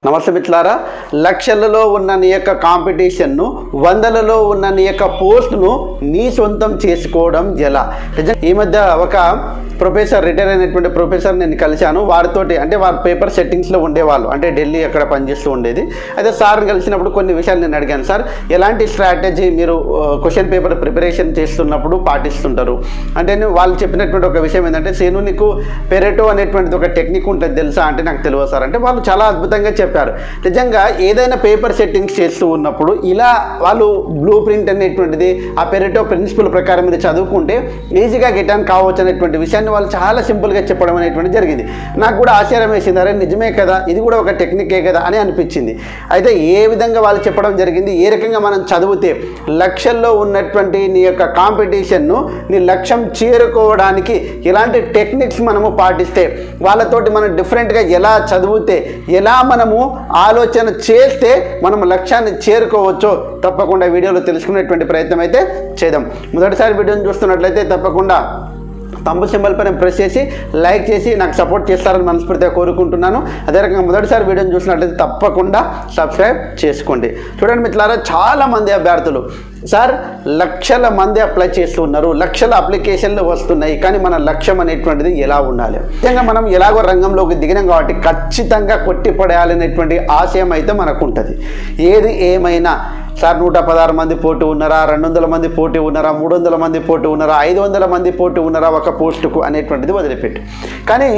నమస్తే మిత్రులారా లక్షలలో ఉన్న నీ యొక్క కాంపిటీషన్ను వందలలో ఉన్న నీ యొక్క పోస్ట్ను నీ సొంతం చేసుకోవడం ఎలా నిజం- ఈ మధ్య ఒక ప్రొఫెసర్ రిటైర్ అయినటువంటి ప్రొఫెసర్ నేను కలిశాను వారితోటి అంటే వారి పేపర్ సెట్టింగ్స్లో ఉండేవాళ్ళు అంటే ఢిల్లీ అక్కడ పనిచేస్తూ ఉండేది అయితే సార్ని కలిసినప్పుడు కొన్ని విషయాలు నేను అడిగాను సార్ ఎలాంటి స్ట్రాటజీ మీరు క్వశ్చన్ పేపర్ ప్రిపరేషన్ చేస్తున్నప్పుడు పాటిస్తుంటారు అంటే నేను వాళ్ళు చెప్పినటువంటి ఒక విషయం ఏంటంటే సేను నీకు పెరెటో అనేటువంటిది ఒక టెక్నిక్ ఉంటుంది తెలుసా అంటే నాకు తెలియదు సార్ అంటే వాళ్ళు చాలా అద్భుతంగా చెప్పారు నిజంగా ఏదైనా పేపర్ సెట్టింగ్స్ చేస్తూ ఉన్నప్పుడు ఇలా వాళ్ళు బ్లూ ప్రింట్ అనేటువంటిది ఆ పెరెటో ప్రిన్సిపల్ ప్రకారం మీరు చదువుకుంటే ఈజీగా గెట్ ఆన్ కావచ్చు అనేటువంటి విషయాన్ని వాళ్ళు చాలా సింపుల్గా చెప్పడం అనేటువంటి జరిగింది నాకు కూడా ఆశ్చర్యం వేసింది అరే నిజమే కదా ఇది కూడా ఒక టెక్నికే కదా అని అనిపించింది అయితే ఏ విధంగా వాళ్ళు చెప్పడం జరిగింది ఏ రకంగా మనం చదివితే లక్ష్యంలో ఉన్నటువంటి నీ యొక్క కాంపిటీషన్ను నీ లక్ష్యం చేరుకోవడానికి ఇలాంటి టెక్నిక్స్ మనము పాటిస్తే వాళ్ళతోటి మనం డిఫరెంట్గా ఎలా చదివితే ఎలా మనము ఆలోచన చేస్తే మనం లక్ష్యాన్ని చేరుకోవచ్చో తప్పకుండా వీడియోలో తెలుసుకునేటువంటి ప్రయత్నం అయితే చేద్దాం మొదటిసారి వీడియోని చూస్తున్నట్లయితే తప్పకుండా తంబు సింబల్ పైన ప్రెస్ చేసి లైక్ చేసి నాకు సపోర్ట్ చేస్తారని మనస్ఫూర్తిగా కోరుకుంటున్నాను అదే రకంగా మొదటిసారి వీడియోని చూసినట్లయితే తప్పకుండా సబ్స్క్రైబ్ చేసుకోండి చూడండి మిత్రులారా చాలా మంది అభ్యర్థులు సార్ లక్షల మంది అప్లై చేస్తున్నారు లక్షల అప్లికేషన్లు వస్తున్నాయి కానీ మన లక్ష్యం అనేటువంటిది ఎలా ఉండాలి ముఖ్యంగా మనం ఎలాగో రంగంలోకి దిగినాం కాబట్టి ఖచ్చితంగా కొట్టిపడేయాలనేటువంటి ఆశయం అయితే మనకు ఉంటుంది ఏది ఏమైనా సార్ నూట పదహారు మంది పోటీ ఉన్నారా రెండు వందల మంది పోటీ ఉన్నారా మూడు వందల మంది పోటీ ఉన్నారా ఐదు వందల మంది పోటీ ఉన్నారా ఒక పోస్టుకు అనేటువంటిది వదిలిపెట్టి కానీ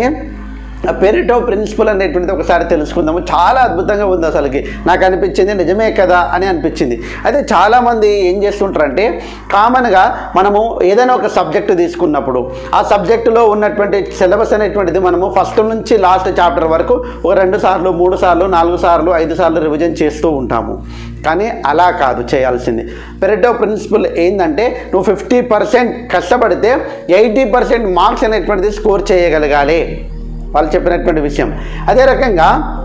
ఆ పెరిటో ప్రిన్సిపల్ అనేటువంటిది ఒకసారి తెలుసుకుందాము చాలా అద్భుతంగా ఉంది అసలుకి నాకు అనిపించింది నిజమే కదా అని అనిపించింది అయితే చాలామంది ఏం చేస్తుంటారంటే కామన్గా మనము ఏదైనా ఒక సబ్జెక్టు తీసుకున్నప్పుడు ఆ సబ్జెక్టులో ఉన్నటువంటి సిలబస్ అనేటువంటిది మనము ఫస్ట్ నుంచి లాస్ట్ చాప్టర్ వరకు ఒక రెండు సార్లు మూడు సార్లు నాలుగు సార్లు ఐదు సార్లు రివిజన్ చేస్తూ ఉంటాము కానీ అలా కాదు చేయాల్సింది పెరిటో ప్రిన్సిపల్ ఏంటంటే నువ్వు ఫిఫ్టీ పర్సెంట్ కష్టపడితే ఎయిటీ పర్సెంట్ మార్క్స్ అనేటువంటిది స్కోర్ చేయగలగాలి వాళ్ళు చెప్పినటువంటి విషయం అదే రకంగా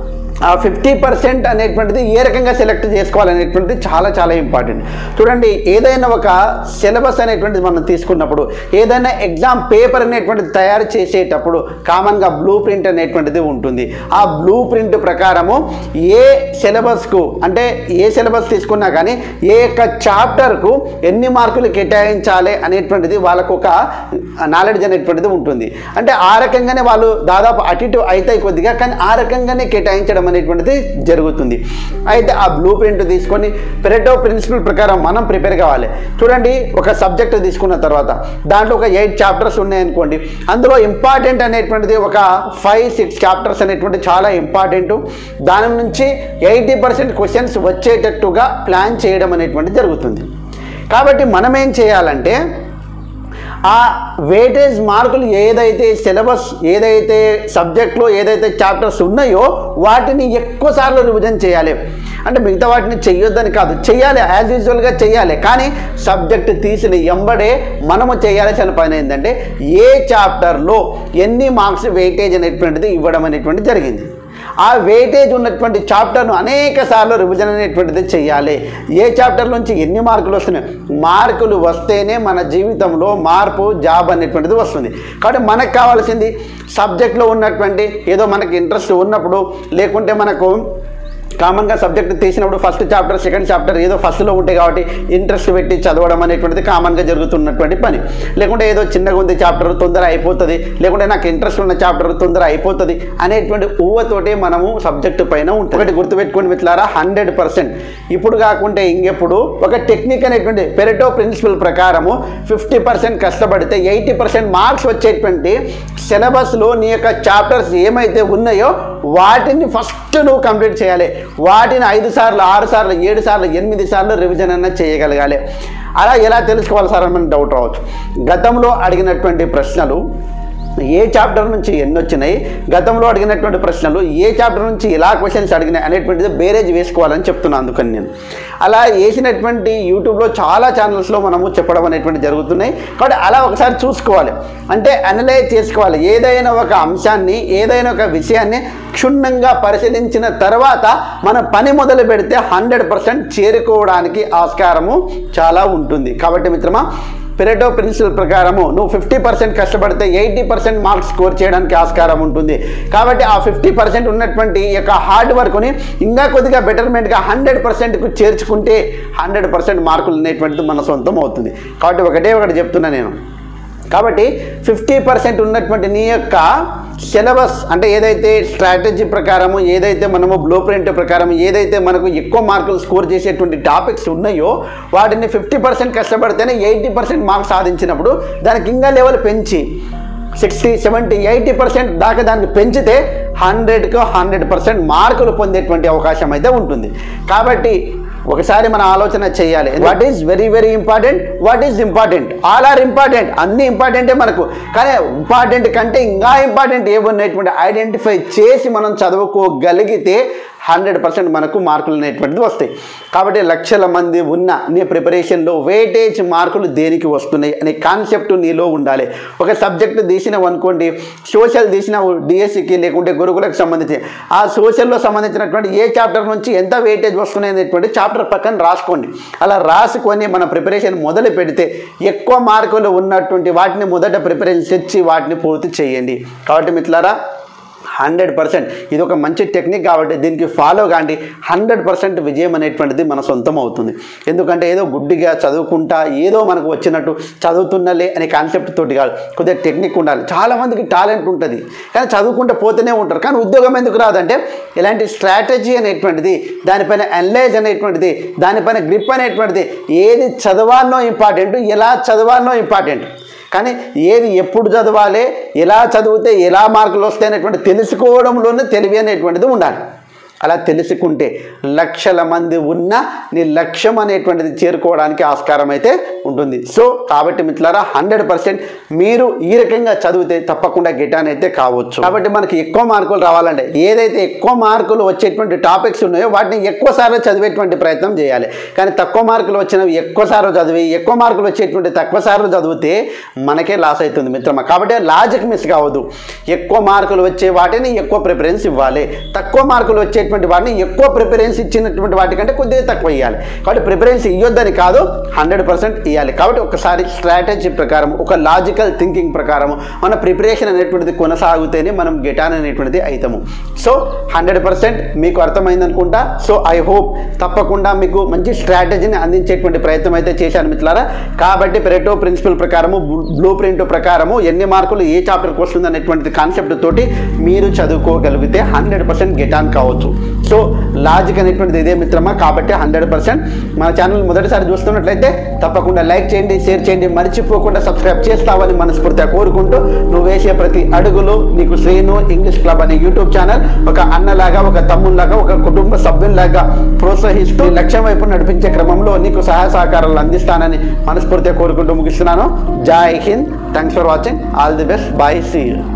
ఆ ఫిఫ్టీ పర్సెంట్ అనేటువంటిది ఏ రకంగా సెలెక్ట్ చేసుకోవాలనేటువంటిది చాలా చాలా ఇంపార్టెంట్ చూడండి ఏదైనా ఒక సిలబస్ అనేటువంటిది మనం తీసుకున్నప్పుడు ఏదైనా ఎగ్జామ్ పేపర్ అనేటువంటిది తయారు చేసేటప్పుడు కామన్గా బ్లూ ప్రింట్ అనేటువంటిది ఉంటుంది ఆ బ్లూ ప్రింట్ ప్రకారము ఏ సిలబస్కు అంటే ఏ సిలబస్ తీసుకున్నా కానీ ఏ యొక్క చాప్టర్కు ఎన్ని మార్కులు కేటాయించాలి అనేటువంటిది వాళ్ళకు ఒక నాలెడ్జ్ అనేటువంటిది ఉంటుంది అంటే ఆ రకంగానే వాళ్ళు దాదాపు అటు ఇటు అవుతాయి కొద్దిగా కానీ ఆ రకంగానే కేటాయించడం అనేటువంటిది జరుగుతుంది అయితే ఆ బ్లూ ప్రింట్ తీసుకొని పెరెటో ప్రిన్సిపల్ ప్రకారం మనం ప్రిపేర్ కావాలి చూడండి ఒక సబ్జెక్ట్ తీసుకున్న తర్వాత దాంట్లో ఒక ఎయిట్ చాప్టర్స్ ఉన్నాయనుకోండి అందులో ఇంపార్టెంట్ అనేటువంటిది ఒక ఫైవ్ సిక్స్ చాప్టర్స్ అనేటువంటి చాలా ఇంపార్టెంట్ దాని నుంచి ఎయిటీ పర్సెంట్ క్వశ్చన్స్ వచ్చేటట్టుగా ప్లాన్ చేయడం అనేటువంటిది జరుగుతుంది కాబట్టి మనం ఏం చేయాలంటే ఆ వెయిటేజ్ మార్కులు ఏదైతే సిలబస్ ఏదైతే సబ్జెక్ట్లో ఏదైతే చాప్టర్స్ ఉన్నాయో వాటిని ఎక్కువ సార్లు రివిజన్ చేయాలి అంటే మిగతా వాటిని చెయ్యొద్దని కాదు చెయ్యాలి యాజ్ యూజువల్గా చెయ్యాలి కానీ సబ్జెక్ట్ తీసిన ఎంబడే మనము చేయాల్సిన పని ఏంటంటే ఏ చాప్టర్లో ఎన్ని మార్క్స్ వెయిటేజ్ అనేటువంటిది ఇవ్వడం అనేటువంటిది జరిగింది ఆ వెయిటేజ్ ఉన్నటువంటి చాప్టర్ను అనేక సార్లు రివిజన్ అనేటువంటిది చేయాలి ఏ చాప్టర్ నుంచి ఎన్ని మార్కులు వస్తున్నాయి మార్కులు వస్తేనే మన జీవితంలో మార్పు జాబ్ అనేటువంటిది వస్తుంది కాబట్టి మనకు కావాల్సింది సబ్జెక్ట్లో ఉన్నటువంటి ఏదో మనకి ఇంట్రెస్ట్ ఉన్నప్పుడు లేకుంటే మనకు కామన్గా సబ్జెక్ట్ తీసినప్పుడు ఫస్ట్ చాప్టర్ సెకండ్ చాప్టర్ ఏదో ఫస్ట్లో ఉంటాయి కాబట్టి ఇంట్రెస్ట్ పెట్టి చదవడం అనేటువంటిది కామన్గా జరుగుతున్నటువంటి పని లేకుంటే ఏదో చిన్నగా ఉంది చాప్టర్ తొందర అయిపోతుంది లేకుంటే నాకు ఇంట్రెస్ట్ ఉన్న చాప్టర్ తొందర అయిపోతుంది అనేటువంటి ఊవతోటే మనము సబ్జెక్టు పైన ఉంటుంది ఒకటి గుర్తుపెట్టుకోండి మిట్లారా హండ్రెడ్ పర్సెంట్ ఇప్పుడు కాకుంటే ఇంకెప్పుడు ఒక టెక్నిక్ అనేటువంటి పెరటో ప్రిన్సిపల్ ప్రకారము ఫిఫ్టీ పర్సెంట్ కష్టపడితే ఎయిటీ పర్సెంట్ మార్క్స్ వచ్చేటువంటి సిలబస్లో నీ యొక్క చాప్టర్స్ ఏమైతే ఉన్నాయో వాటిని ఫస్ట్ నువ్వు కంప్లీట్ చేయాలి వాటిని ఐదు సార్లు ఆరు సార్లు ఏడు సార్లు ఎనిమిది సార్లు రివిజన్ అన్న చేయగలగాలి అలా ఎలా తెలుసుకోవాలి సార్ అని మనకు డౌట్ రావచ్చు గతంలో అడిగినటువంటి ప్రశ్నలు ఏ చాప్టర్ నుంచి ఎన్ని వచ్చినాయి గతంలో అడిగినటువంటి ప్రశ్నలు ఏ చాప్టర్ నుంచి ఎలా క్వశ్చన్స్ అడిగినాయి అనేటువంటిది బేరేజ్ వేసుకోవాలని చెప్తున్నాను అందుకని నేను అలా వేసినటువంటి యూట్యూబ్లో చాలా ఛానల్స్లో మనము చెప్పడం అనేటువంటి జరుగుతున్నాయి కాబట్టి అలా ఒకసారి చూసుకోవాలి అంటే అనలైజ్ చేసుకోవాలి ఏదైనా ఒక అంశాన్ని ఏదైనా ఒక విషయాన్ని క్షుణ్ణంగా పరిశీలించిన తర్వాత మన పని మొదలు పెడితే హండ్రెడ్ పర్సెంట్ చేరుకోవడానికి ఆస్కారము చాలా ఉంటుంది కాబట్టి మిత్రమా పెరెటో ప్రిన్సిపల్ ప్రకారము నువ్వు ఫిఫ్టీ పర్సెంట్ కష్టపడితే ఎయిటీ పర్సెంట్ మార్క్స్ స్కోర్ చేయడానికి ఆస్కారం ఉంటుంది కాబట్టి ఆ ఫిఫ్టీ పర్సెంట్ ఉన్నటువంటి ఈ యొక్క హార్డ్ వర్క్ని ఇంకా కొద్దిగా బెటర్మెంట్గా హండ్రెడ్ పర్సెంట్కు చేర్చుకుంటే హండ్రెడ్ పర్సెంట్ మార్కులు అనేటువంటిది మన సొంతం అవుతుంది కాబట్టి ఒకటే ఒకటి చెప్తున్నా నేను కాబట్టి ఫిఫ్టీ పర్సెంట్ ఉన్నటువంటి నీ యొక్క సిలబస్ అంటే ఏదైతే స్ట్రాటజీ ప్రకారము ఏదైతే మనము బ్లూ ప్రింట్ ప్రకారం ఏదైతే మనకు ఎక్కువ మార్కులు స్కోర్ చేసేటువంటి టాపిక్స్ ఉన్నాయో వాటిని ఫిఫ్టీ పర్సెంట్ కష్టపడితేనే ఎయిటీ పర్సెంట్ మార్క్స్ సాధించినప్పుడు దానికి ఇంకా లెవెల్ పెంచి సిక్స్టీ సెవెంటీ ఎయిటీ పర్సెంట్ దాకా దానికి పెంచితే హండ్రెడ్కు హండ్రెడ్ పర్సెంట్ మార్కులు పొందేటువంటి అవకాశం అయితే ఉంటుంది కాబట్టి ఒకసారి మన ఆలోచన చేయాలి what is very very important what is important all are important అన్ని ఇంపార్టెంటే మనకు కానీ ఇంపార్టెంట్ కంటే ఇంకా ఇంపార్టెంట్ ఏమున్నటువంటి ఐడెంటిఫై చేసి మనం చదువుకోగలిగితే హండ్రెడ్ పర్సెంట్ మనకు మార్కులు అనేటువంటిది వస్తాయి కాబట్టి లక్షల మంది ఉన్న నీ ప్రిపరేషన్లో వెయిటేజ్ మార్కులు దేనికి వస్తున్నాయి అనే కాన్సెప్ట్ నీలో ఉండాలి ఒక సబ్జెక్ట్ తీసినావు అనుకోండి సోషల్ తీసిన డిఎస్సికి లేకుంటే గురుకులకు సంబంధించి ఆ సోషల్లో సంబంధించినటువంటి ఏ చాప్టర్ నుంచి ఎంత వెయిటేజ్ వస్తున్నాయి అనేటువంటి చాప్టర్ పక్కన రాసుకోండి అలా రాసుకొని మన ప్రిపరేషన్ మొదలు పెడితే ఎక్కువ మార్కులు ఉన్నటువంటి వాటిని మొదట ప్రిపరేషన్ తెచ్చి వాటిని పూర్తి చేయండి కాబట్టి మిత్రులారా హండ్రెడ్ పర్సెంట్ ఇది ఒక మంచి టెక్నిక్ కాబట్టి దీనికి ఫాలో కాండి హండ్రెడ్ పర్సెంట్ విజయం అనేటువంటిది మన సొంతం అవుతుంది ఎందుకంటే ఏదో గుడ్డిగా చదువుకుంటా ఏదో మనకు వచ్చినట్టు చదువుతున్నలే అనే కాన్సెప్ట్ తోటి కాదు కొద్దిగా టెక్నిక్ ఉండాలి చాలామందికి టాలెంట్ ఉంటుంది కానీ చదువుకుంటూ పోతూనే ఉంటారు కానీ ఉద్యోగం ఎందుకు రాదంటే ఇలాంటి స్ట్రాటజీ అనేటువంటిది దానిపైన అనలైజ్ అనేటువంటిది దానిపైన గ్రిప్ అనేటువంటిది ఏది చదవాలనో ఇంపార్టెంట్ ఎలా చదవాలనో ఇంపార్టెంట్ కానీ ఏది ఎప్పుడు చదవాలి ఎలా చదివితే ఎలా మార్కులు వస్తాయి అనేటువంటి తెలుసుకోవడంలోనే తెలివి అనేటువంటిది ఉండాలి అలా తెలుసుకుంటే లక్షల మంది ఉన్న నీ లక్ష్యం అనేటువంటిది చేరుకోవడానికి ఆస్కారం అయితే ఉంటుంది సో కాబట్టి మిత్రులారా హండ్రెడ్ పర్సెంట్ మీరు ఈ రకంగా చదివితే తప్పకుండా గిటాన్ అయితే కావచ్చు కాబట్టి మనకి ఎక్కువ మార్కులు రావాలంటే ఏదైతే ఎక్కువ మార్కులు వచ్చేటువంటి టాపిక్స్ ఉన్నాయో వాటిని ఎక్కువ సార్లు చదివేటువంటి ప్రయత్నం చేయాలి కానీ తక్కువ మార్కులు వచ్చినవి ఎక్కువ సార్లు చదివి ఎక్కువ మార్కులు వచ్చేటువంటి తక్కువ సార్లు చదివితే మనకే లాస్ అవుతుంది మిత్రమా కాబట్టి లాజిక్ మిస్ కావద్దు ఎక్కువ మార్కులు వచ్చే వాటిని ఎక్కువ ప్రిఫరెన్స్ ఇవ్వాలి తక్కువ మార్కులు వచ్చేటువంటి వాటిని ఎక్కువ ప్రిఫరెన్స్ ఇచ్చినటువంటి వాటికంటే కొద్దిగా తక్కువ ఇవ్వాలి కాబట్టి ప్రిఫరెన్స్ ఇవ్వద్దని కాదు హండ్రెడ్ పర్సెంట్ ఇవ్వాలి కాబట్టి ఒకసారి స్ట్రాటజీ ప్రకారం ఒక లాజికల్ థింకింగ్ ప్రకారం మన ప్రిపరేషన్ అనేటువంటిది కొనసాగితేనే మనం గెటాన్ అనేటువంటిది అవుతాము సో హండ్రెడ్ పర్సెంట్ మీకు అర్థమైంది అనుకుంటా సో ఐ హోప్ తప్పకుండా మీకు మంచి స్ట్రాటజీని అందించేటువంటి ప్రయత్నం అయితే చేశాను మిత్రులారా కాబట్టి పెరెటో ప్రిన్సిపల్ ప్రకారము బ్లూ ప్రింట్ ప్రకారము ఎన్ని మార్కులు ఏ చాప్టర్కి వస్తుంది అనేటువంటి కాన్సెప్ట్ తోటి మీరు చదువుకోగలిగితే హండ్రెడ్ పర్సెంట్ గెటాన్ కావచ్చు సో లాజిక్ అనేటువంటిది ఇదే మిత్రమా కాబట్టి హండ్రెడ్ పర్సెంట్ మన ఛానల్ మొదటిసారి చూస్తున్నట్లయితే తప్పకుండా లైక్ చేయండి షేర్ చేయండి మర్చిపోకుండా సబ్స్క్రైబ్ చేస్తావని మనస్ఫూర్తిగా కోరుకుంటూ నువ్వు వేసే ప్రతి అడుగులు నీకు శ్రేణు ఇంగ్లీష్ క్లబ్ అనే యూట్యూబ్ ఛానల్ ఒక అన్నలాగా ఒక తమ్ముళ్ళలాగా ఒక కుటుంబ సభ్యుల్లాగా ప్రోత్సహిస్తూ లక్ష్యం వైపు నడిపించే క్రమంలో నీకు సహాయ సహకారాలు అందిస్తానని మనస్ఫూర్తిగా కోరుకుంటూ ముగిస్తున్నాను జై హింద్ thanks for watching all the best bye see you